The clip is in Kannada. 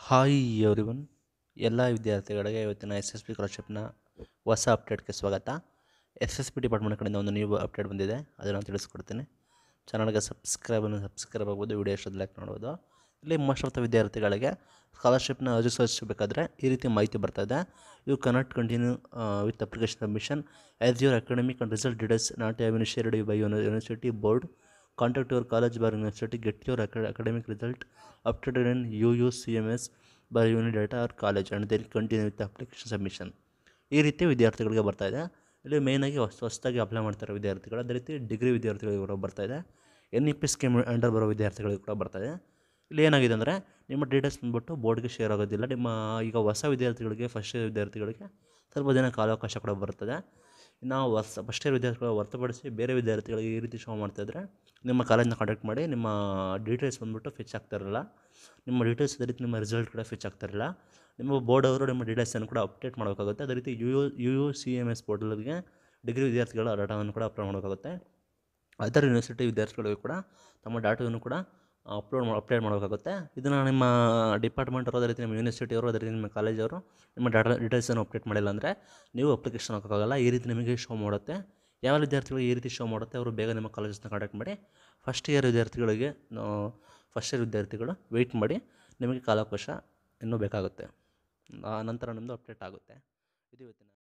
ಹಾಯ್ ಎವ್ರಿವನ್ ಎಲ್ಲ ವಿದ್ಯಾರ್ಥಿಗಳಿಗೆ ಇವತ್ತಿನ ಎಸ್ ಎಸ್ ಪಿ ಸ್ಕಾಲರ್ಶಿಪ್ನ ಹೊಸ ಅಪ್ಡೇಟ್ಗೆ ಸ್ವಾಗತ ಎಸ್ ಎಸ್ ಪಿ ಡಿಪಾರ್ಟ್ಮೆಂಟ್ ಕಡೆಯಿಂದ ಒಂದು ನ್ಯೂ ಅಪ್ಡೇಟ್ ಬಂದಿದೆ ಅದನ್ನು ತಿಳಿಸ್ಕೊಡ್ತೀನಿ ಚಾನಲ್ಗೆ ಸಬ್ಸ್ಕ್ರೈಬನ್ನು ಸಬ್ಸ್ಕ್ರೈಬ್ ಆಗ್ಬೋದು ವಿಡಿಯೋ ಎಷ್ಟೊಂದು ಲೈಕ್ ನೋಡ್ಬೋದು ಇಲ್ಲಿ ಮೋಸ್ಟ್ ಆಫ್ ದ ವಿದ್ಯಾರ್ಥಿಗಳಿಗೆ ಸ್ಕಾಲರ್ಶಿಪ್ನ ಅರ್ಜಿ ಸಲ್ಲಿಸಬೇಕಾದ್ರೆ ಈ ರೀತಿ ಮಾಹಿತಿ ಬರ್ತಾ ಇದೆ you cannot continue with application submission as your academic and result details not have initiated by university board contact your college or university get your academic result updated in U U C M S by uni data or college and then continue with application submission ಈ ರೀತಿ ವಿದ್ಯಾರ್ಥಿಗಳಿಗೆ ಬರ್ತಾ ಇದೆ ಇಲ್ಲಿ ಮೇಯ್ನಾಗಿ ಹೊಸ ಹೊಸದಾಗಿ ಅಪ್ಲೈ ಮಾಡ್ತಾರೆ ವಿದ್ಯಾರ್ಥಿಗಳು ಅದೇ ರೀತಿ ಡಿಗ್ರಿ ವಿದ್ಯಾರ್ಥಿಗಳಿಗೆ ಕೂಡ ಬರ್ತಾ ಇದೆ N E P scheme under ಬರೋ ವಿದ್ಯಾರ್ಥಿಗಳಿಗೆ ಕೂಡ ಬರ್ತಾ ಇದೆ ಇಲ್ಲಿ ಏನಾಗಿದೆ ಅಂದರೆ ನಿಮ್ಮ ಡೀಟೇಲ್ಸ್ ಬಂದ್ಬಿಟ್ಟು ಬೋರ್ಡ್ಗೆ ಶೇರ್ ಆಗೋದಿಲ್ಲ ನಿಮ್ಮ ಈಗ ಹೊಸ ವಿದ್ಯಾರ್ಥಿಗಳಿಗೆ ಫಸ್ಟ್ ಇಯರ್ ವಿದ್ಯಾರ್ಥಿಗಳಿಗೆ ಸ್ವಲ್ಪ ದಿನ ಕಾಲಾವಕಾಶ ಕೂಡ ಬರ್ತದೆ ನಾವು ಹೊಸ ಫಸ್ಟ್ ಇಯರ್ ವಿದ್ಯಾರ್ಥಿಗಳು ಹೊರತುಪಡಿಸಿ ಬೇರೆ ವಿದ್ಯಾರ್ಥಿಗಳಿಗೆ ಈ ರೀತಿ ಶೋ ಮಾಡ್ತಾಯಿದ್ರೆ ನಿಮ್ಮ ಕಾಲೇಜ್ನ ಕಾಂಟ್ಯಾಕ್ಟ್ ಮಾಡಿ ನಿಮ್ಮ ಡೀಟೇಲ್ಸ್ ಬಂದ್ಬಿಟ್ಟು ಫೆಚ್ ಆಗ್ತಾಯಿರಲ್ಲ ನಿಮ್ಮ ಡೀಟೇಲ್ಸ್ ಅದೇ ರೀತಿ ನಿಮ್ಮ ರಿಸಲ್ಟ್ ಕೂಡ ಫೆಚ್ ಆಗ್ತಾಯಿರಲ್ಲ ನಿಮ್ಮ ಬೋರ್ಡ್ ಅವರು ನಿಮ್ಮ ಡೀಟೇಲ್ಸನ್ನು ಕೂಡ ಅಪ್ಡೇಟ್ ಮಾಡಬೇಕಾಗುತ್ತೆ ಅದೇ ರೀತಿ U U U U C M S ಪೋರ್ಟಲ್ಗೆ ಡಿಗ್ರಿ ವಿದ್ಯಾರ್ಥಿಗಳ ಡಾಟಾವನ್ನು ಕೂಡ ಅಪ್ಲೋಡ್ ಮಾಡಬೇಕಾಗುತ್ತೆ ಅದರ್ ಯೂನಿವರ್ಸಿಟಿ ವಿದ್ಯಾರ್ಥಿಗಳಿಗೂ ಕೂಡ ತಮ್ಮ ಡಾಟಾವನ್ನು ಕೂಡ ಅಪ್ಲೋಡ್ ಮಾಡಿ ಅಪ್ಡೇಟ್ ಮಾಡಬೇಕಾಗುತ್ತೆ ಇದನ್ನು ನಿಮ್ಮ ಡಿಪಾರ್ಟ್ಮೆಂಟ್ ಅವರು ಅದೇ ರೀತಿ ನಿಮ್ಮ ಯೂನಿವರ್ಸಿಟಿ ಅವರು ಅದೇ ರೀತಿ ನಿಮ್ಮ ಕಾಲೇಜವರು ನಿಮ್ಮ ಡಾಟಾ ಡೀಟೇಲ್ಸನ್ನು ಅಪ್ಡೇಟ್ ಮಾಡಿಲ್ಲ ಅಂದರೆ ನೀವು ಅಪ್ಲಿಕೇಶನ್ ಹಾಕೋಕ್ಕಾಗಲ್ಲ ಈ ರೀತಿ ನಿಮಗೆ ಶೋ ಮಾಡುತ್ತೆ ಯಾವ ವಿದ್ಯಾರ್ಥಿಗಳು ಈ ರೀತಿ ಶೋ ಮಾಡುತ್ತೆ ಅವರು ಬೇಗ ನಿಮ್ಮ ಕಾಲೇಜಸ್ನ ಕಾಂಟ್ಯಾಕ್ಟ್ ಮಾಡಿ ಫಸ್ಟ್ ಇಯರ್ ವಿದ್ಯಾರ್ಥಿಗಳಿಗೆ ಫಸ್ಟ್ ಇಯರ್ ವಿದ್ಯಾರ್ಥಿಗಳು ವೆಯ್ಟ್ ಮಾಡಿ ನಿಮಗೆ ಕಾಲಾವಕಾಶ ಇನ್ನೂ ಬೇಕಾಗುತ್ತೆ ಆ ನಂತರ ನಿಮ್ಮದು ಅಪ್ಡೇಟ್ ಆಗುತ್ತೆ ಇದು ಇವತ್ತಿನ